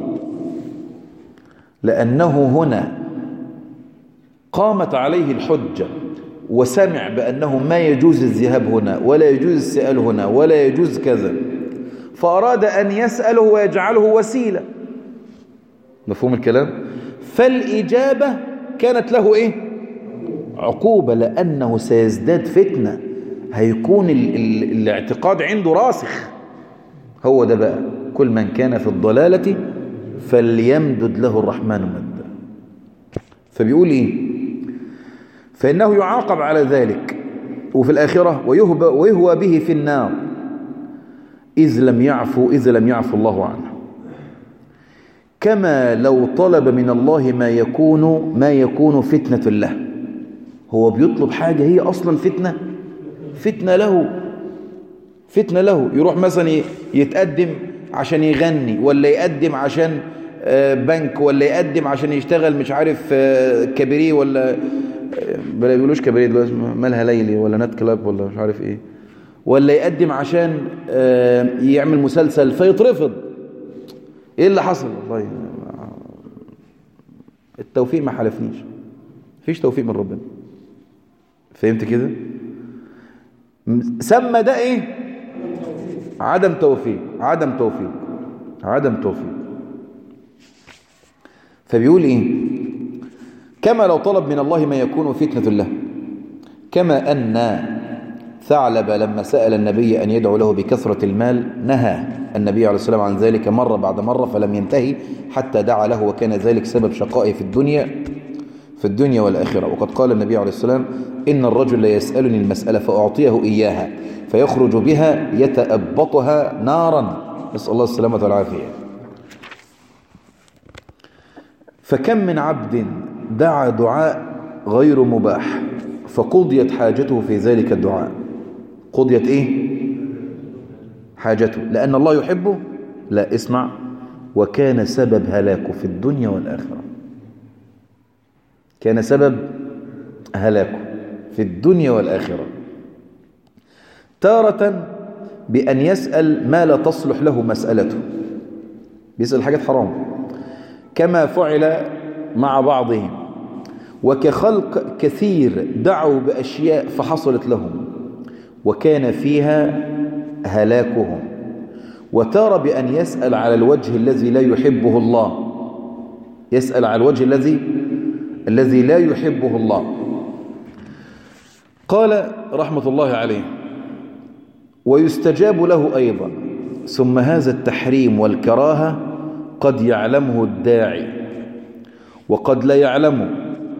لأنه هنا قامت عليه الحجة وسمع بأنه ما يجوز الذهاب هنا ولا يجوز السؤال هنا ولا يجوز كذا فأراد أن يسأله ويجعله وسيلة مفهوم الكلام فالإجابة كانت له إيه عقوبة لأنه سيزداد فتنة هيكون ال ال الاعتقاد عنده راسخ هو ده بقى كل من كان في الضلالة فليمدد له الرحمن مدا فبيقول إيه فإنه يعاقب على ذلك وفي الآخرة ويهبى ويهوى به في النار إذ لم يعفو إذ لم يعفو الله عنه كما لو طلب من الله ما يكون ما يكون فتنة له هو بيطلب حاجة هي أصلا فتنة فتنة له فتنة له يروح مثلا يتقدم عشان يغني ولا يقدم عشان بنك ولا يقدم عشان يشتغل مش عارف كبيريه ولا بلا بيقولوش كباريه دلوقتي مالها ليلي ولا نات كلاب ولا مش عارف ايه ولا يقدم عشان يعمل مسلسل فيترفض ايه اللي حصل والله التوفيق ما حلفنيش مفيش توفيق من ربنا فهمت كده سمى ده ايه عدم توفيق عدم توفيق عدم توفيق فبيقول ايه كما لو طلب من الله ما يكون فتنة له كما أن ثعلب لما سأل النبي أن يدعو له بكثرة المال نهى النبي عليه السلام عن ذلك مرة بعد مرة فلم ينتهي حتى دعا له وكان ذلك سبب شقائه في الدنيا في الدنيا والآخرة وقد قال النبي عليه السلام إن الرجل لا يسألني المسألة فأعطيه إياها فيخرج بها يتأبطها نارا نسأل الله السلامة والعافية فكم من عبد دعا دعاء غير مباح فقضيت حاجته في ذلك الدعاء قضيت إيه حاجته لأن الله يحبه لا اسمع وكان سبب هلاكه في الدنيا والآخرة كان سبب هلاكه في الدنيا والآخرة تارة بأن يسأل ما لا تصلح له مسألته بيسأل حاجات حرام كما فعل مع بعضهم وكخلق كثير دعوا بأشياء فحصلت لهم وكان فيها هلاكهم وتارة بأن يسأل على الوجه الذي لا يحبه الله يسأل على الوجه الذي الذي لا يحبه الله قال رحمة الله عليه ويستجاب له أيضا ثم هذا التحريم والكراهة قد يعلمه الداعي وقد لا يعلمه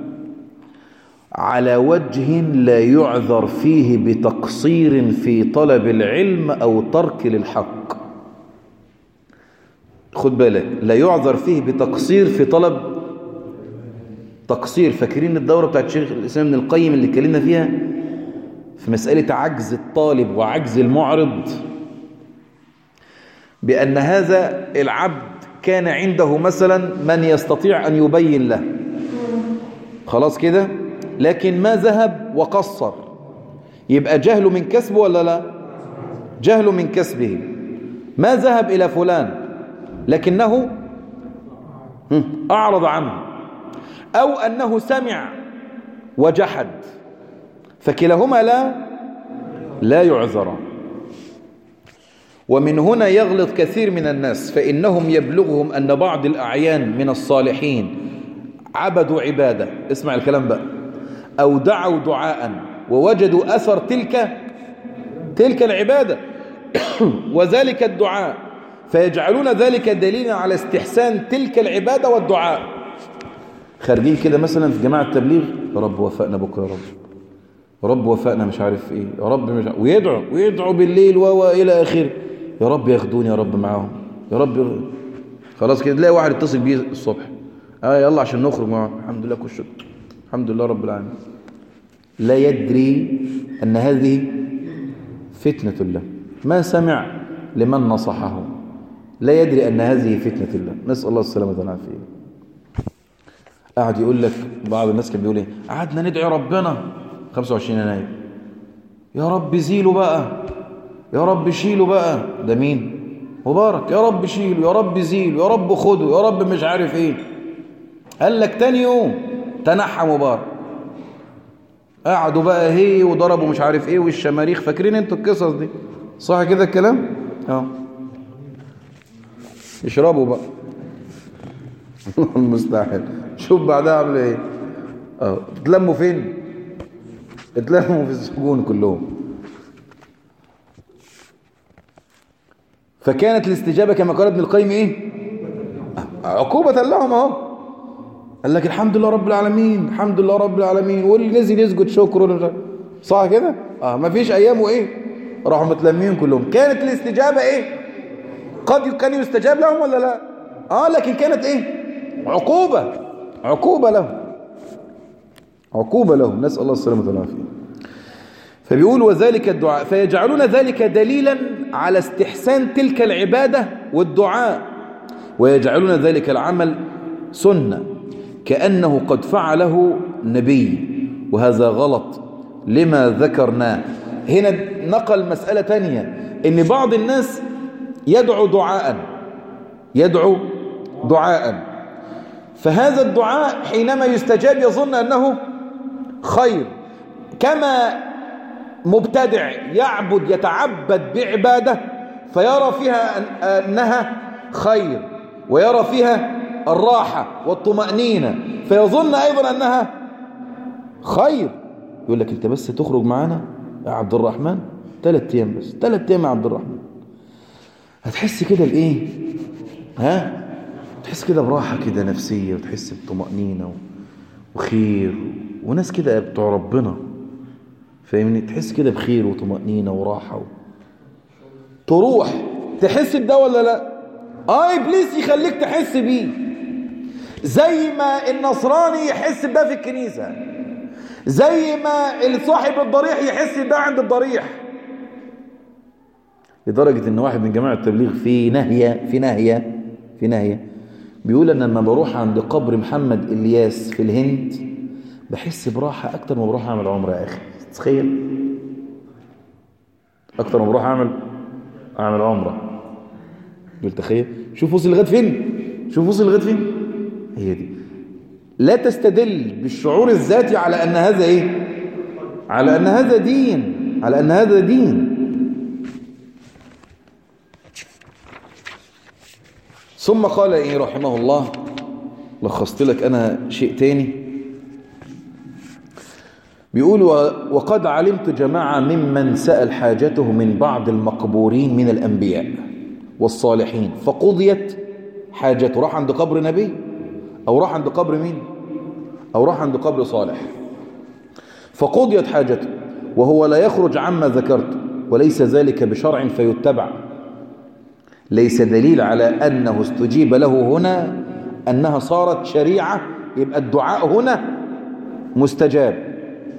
على وجه لا يعذر فيه بتقصير في طلب العلم أو ترك للحق خد بالك لا يعذر فيه بتقصير في طلب تقصير فاكرين الدورة بتاعت شيخ الإسلام ابن القيم اللي اتكلمنا فيها في مسألة عجز الطالب وعجز المعرض بأن هذا العبد كان عنده مثلا من يستطيع أن يبين له خلاص كده لكن ما ذهب وقصر يبقى جهله من كسبه ولا لا جهله من كسبه ما ذهب إلى فلان لكنه أعرض عنه أو أنه سمع وجحد فكلاهما لا لا يعذران ومن هنا يغلط كثير من الناس فإنهم يبلغهم أن بعض الأعيان من الصالحين عبدوا عبادة اسمع الكلام بقى أو دعوا دعاء ووجدوا أثر تلك تلك العبادة وذلك الدعاء فيجعلون ذلك دليلا على استحسان تلك العبادة والدعاء خارجين كده مثلا في جماعة التبليغ يا رب وفقنا بكرة يا رب رب وفقنا مش عارف ايه يا رب مش عارف ويدعو ويدعو بالليل و الى اخره يا رب ياخدوني يا رب معاهم يا رب خلاص كده تلاقي واحد يتصل بيه الصبح اه يلا عشان نخرج معاهم الحمد لله كل شكر الحمد لله رب العالمين لا يدري ان هذه فتنة الله ما سمع لمن نصحه لا يدري ان هذه فتنة الله نسأل الله السلامة والعافية قاعد يقول لك بعض الناس كان بيقول ايه قعدنا ندعي ربنا 25 يناير يا رب زيله بقى يا رب شيله بقى ده مين مبارك يا رب شيله يا رب زيله يا رب خده يا رب مش عارف ايه قال لك تاني يوم تنحى مبارك قعدوا بقى هي وضربوا مش عارف ايه والشماريخ فاكرين انتوا القصص دي صح كده الكلام اه يشربوا بقى المستحيل شوف بعدها عامل ايه اه اتلموا فين اتلموا في السجون كلهم فكانت الاستجابة كما قال ابن القيم ايه عقوبة لهم اهو قال لك الحمد لله رب العالمين الحمد لله رب العالمين واللي نزل يسجد شكر صح كده اه ما فيش ايام وايه راحوا متلمين كلهم كانت الاستجابة ايه قد كان يستجاب لهم ولا لا اه لكن كانت ايه عقوبة عقوبة لهم عقوبة لهم نسأل الله السلامة والعافية فبيقول وذلك الدعاء فيجعلون ذلك دليلا على استحسان تلك العبادة والدعاء ويجعلون ذلك العمل سنة كأنه قد فعله نبي وهذا غلط لما ذكرناه هنا نقل مسألة تانية ان بعض الناس يدعو دعاء يدعو دعاء فهذا الدعاء حينما يستجاب يظن أنه خير كما مبتدع يعبد يتعبد بعبادة فيرى فيها أنها خير ويرى فيها الراحة والطمأنينة فيظن أيضا أنها خير يقول لك أنت بس تخرج معنا يا عبد الرحمن ثلاث أيام بس ثلاث أيام يا عبد الرحمن هتحس كده بإيه ها تحس كده براحة كده نفسية وتحس بطمأنينة وخير وناس كده بتوع ربنا فاهمني تحس كده بخير وطمأنينة وراحة و... تروح تحس بده ولا لا اه ابليس يخليك تحس بيه زي ما النصراني يحس بده في الكنيسة زي ما صاحب الضريح يحس بده عند الضريح لدرجة ان واحد من جماعة التبليغ في نهية في نهية في نهية بيقول ان لما بروح عند قبر محمد الياس في الهند بحس براحة اكتر ما بروح اعمل عمرة يا اخي تخيل اكتر ما بروح اعمل اعمل عمرة قلت تخيل شوف وصل لغايه فين شوف وصل لغايه فين هي دي لا تستدل بالشعور الذاتي على ان هذا ايه على ان هذا دين على ان هذا دين ثم قال ايه رحمه الله لخصت لك انا شيء تاني بيقول وقد علمت جماعة ممن سأل حاجته من بعض المقبورين من الأنبياء والصالحين فقضيت حاجته راح عند قبر نبي أو راح عند قبر مين أو راح عند قبر صالح فقضيت حاجته وهو لا يخرج عما ذكرت وليس ذلك بشرع فيتبع ليس دليل على أنه استجيب له هنا أنها صارت شريعة يبقى الدعاء هنا مستجاب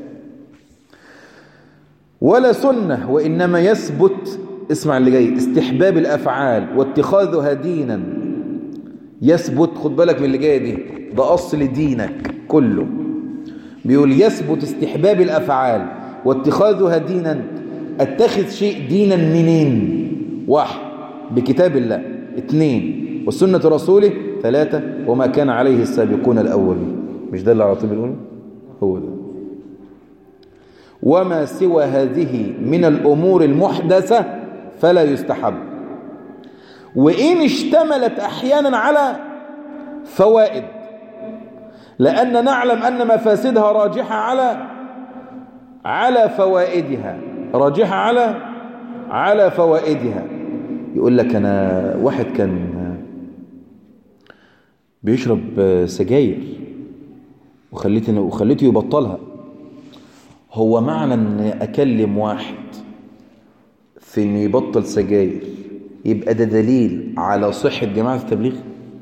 ولا سنة وإنما يثبت اسمع اللي جاي استحباب الأفعال واتخاذها دينا يثبت خد بالك من اللي جاي دي ده أصل دينك كله بيقول يثبت استحباب الأفعال واتخاذها دينا اتخذ شيء دينا منين واحد بكتاب الله اثنين وسنة رسوله ثلاثة وما كان عليه السابقون الأول مش ده اللي على طول بنقوله هو ده وما سوى هذه من الأمور المحدثة فلا يستحب وإن اشتملت أحيانا على فوائد لأن نعلم أن مفاسدها راجحة على على فوائدها راجحة على على فوائدها يقول لك أنا واحد كان بيشرب سجاير وخليته وخليته يبطلها هو معنى ان اكلم واحد في انه يبطل سجاير يبقى ده دليل على صحة جماعة التبليغ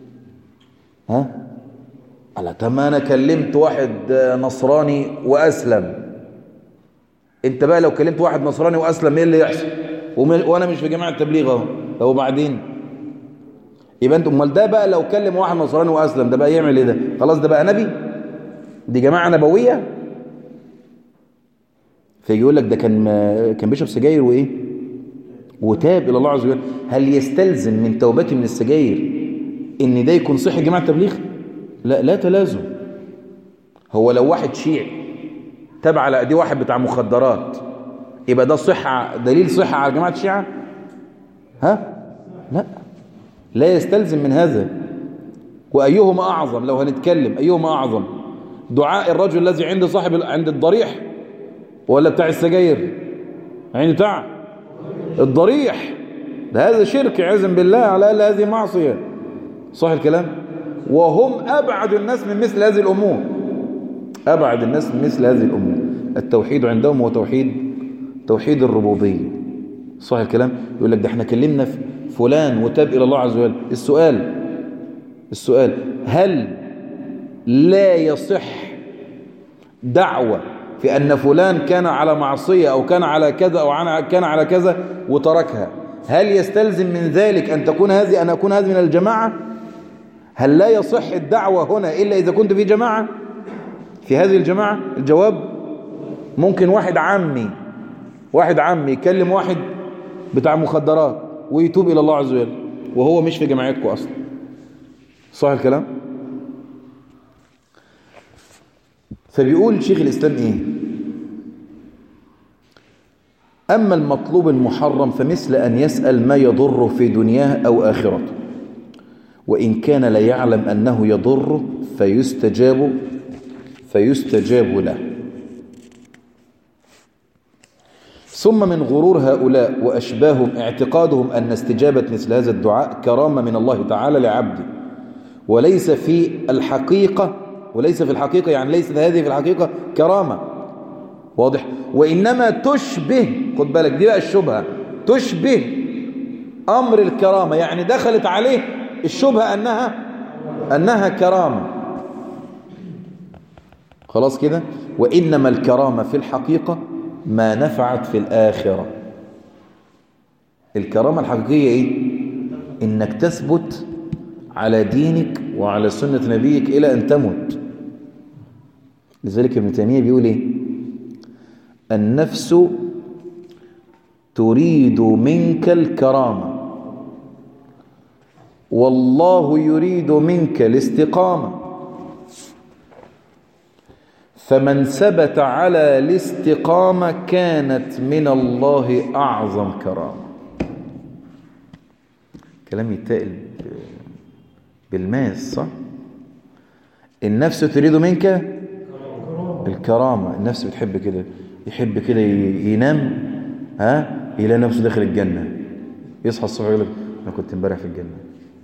ها على طب انا كلمت واحد نصراني واسلم انت بقى لو كلمت واحد نصراني واسلم ايه اللي يحصل وانا مش في جماعة التبليغ اهو طب وبعدين يبقى انت امال ده بقى لو كلم واحد نصراني واسلم ده بقى يعمل ايه ده خلاص ده بقى نبي دي جماعة نبوية فيجي يقول لك ده كان كان بيشرب سجاير وايه وتاب الى الله عز وجل هل يستلزم من توبته من السجاير ان ده يكون صحه جماعه التبليغ لا لا تلازم هو لو واحد شيعي تابع على ايديه واحد بتاع مخدرات يبقى ده صحه دليل صحه على جماعه الشيعه ها لا لا يستلزم من هذا وايهما اعظم لو هنتكلم ايهما اعظم دعاء الرجل الذي عند صاحب عند الضريح ولا بتاع السجاير يعني بتاع الضريح ده هذا شرك عزم بالله على الاقل هذه معصيه صح الكلام وهم ابعد الناس من مثل هذه الامور ابعد الناس من مثل هذه الامور التوحيد عندهم هو توحيد توحيد الربوبيه صح الكلام يقول لك ده احنا كلمنا في فلان وتاب الى الله عز وجل السؤال السؤال هل لا يصح دعوه في أن فلان كان على معصية أو كان على كذا أو كان على كذا وتركها هل يستلزم من ذلك أن تكون هذه أن أكون هذه من الجماعة هل لا يصح الدعوة هنا إلا إذا كنت في جماعة في هذه الجماعة الجواب ممكن واحد عمي واحد عمي يكلم واحد بتاع مخدرات ويتوب إلى الله عز وجل وهو مش في جماعتكم أصلا صح الكلام فبيقول شيخ الإسلام إيه أما المطلوب المحرم فمثل أن يسأل ما يضره في دنياه أو آخرته وإن كان لا يعلم أنه يضره فيستجاب فيستجاب له ثم من غرور هؤلاء وأشباههم اعتقادهم أن استجابة مثل هذا الدعاء كرامة من الله تعالى لعبده وليس في الحقيقة وليس في الحقيقة يعني ليست هذه في الحقيقة كرامة واضح وإنما تشبه خد بالك دي بقى الشبهة تشبه أمر الكرامة يعني دخلت عليه الشبهة أنها أنها كرامة خلاص كده وإنما الكرامة في الحقيقة ما نفعت في الآخرة الكرامة الحقيقية إيه إنك تثبت على دينك وعلى سنة نبيك إلى أن تمت لذلك ابن تيمية بيقول إيه النفس تريد منك الكرامة والله يريد منك الاستقامة فمن ثبت على الاستقامة كانت من الله أعظم كرامة كلام يتقل بالماس صح النفس تريد منك الكرامة النفس بتحب كده يحب كده ينام ها يلاقي نفسه داخل الجنة يصحى الصبح يقول لك انا كنت امبارح في الجنة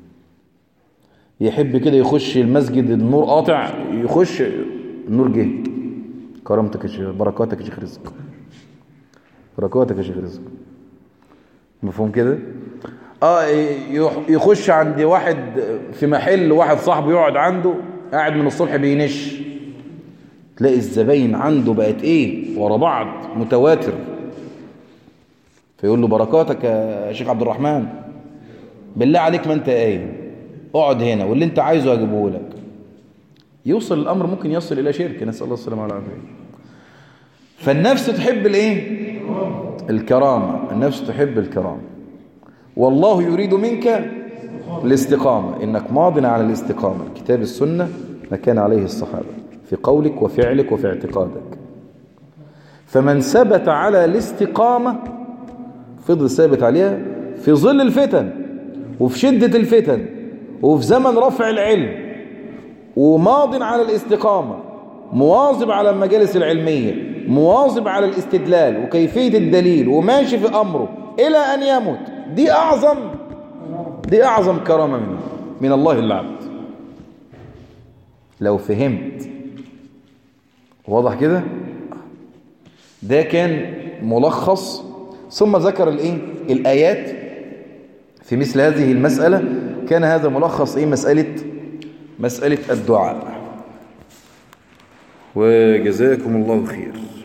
يحب كده يخش المسجد النور قاطع يخش النور جه كرامتك يا شيخ بركاتك يا شيخ رزق بركاتك يا شيخ رزق مفهوم كده اه يخش عند واحد في محل واحد صاحبه يقعد عنده قاعد من الصبح بينش تلاقي الزباين عنده بقت ايه ورا بعض متواتر فيقول له بركاتك يا شيخ عبد الرحمن بالله عليك ما انت قايم اقعد هنا واللي انت عايزه هجيبه لك يوصل الامر ممكن يصل الى شرك نسال الله السلامه والعافيه فالنفس تحب الايه الكرامه النفس تحب الكرامه والله يريد منك الاستقامه انك ماض على الاستقامه كتاب السنه ما كان عليه الصحابه في قولك وفعلك وفي اعتقادك فمن ثبت على الاستقامه فضل ثابت عليها في ظل الفتن وفي شدة الفتن وفي زمن رفع العلم وماض على الاستقامة مواظب على المجالس العلمية مواظب على الاستدلال وكيفية الدليل وماشي في أمره إلى أن يموت دي أعظم دي أعظم كرامة منه من الله العبد لو فهمت واضح كده ده كان ملخص ثم ذكر الايه الايات في مثل هذه المسألة كان هذا ملخص ايه مسألة مسألة الدعاء وجزاكم الله خير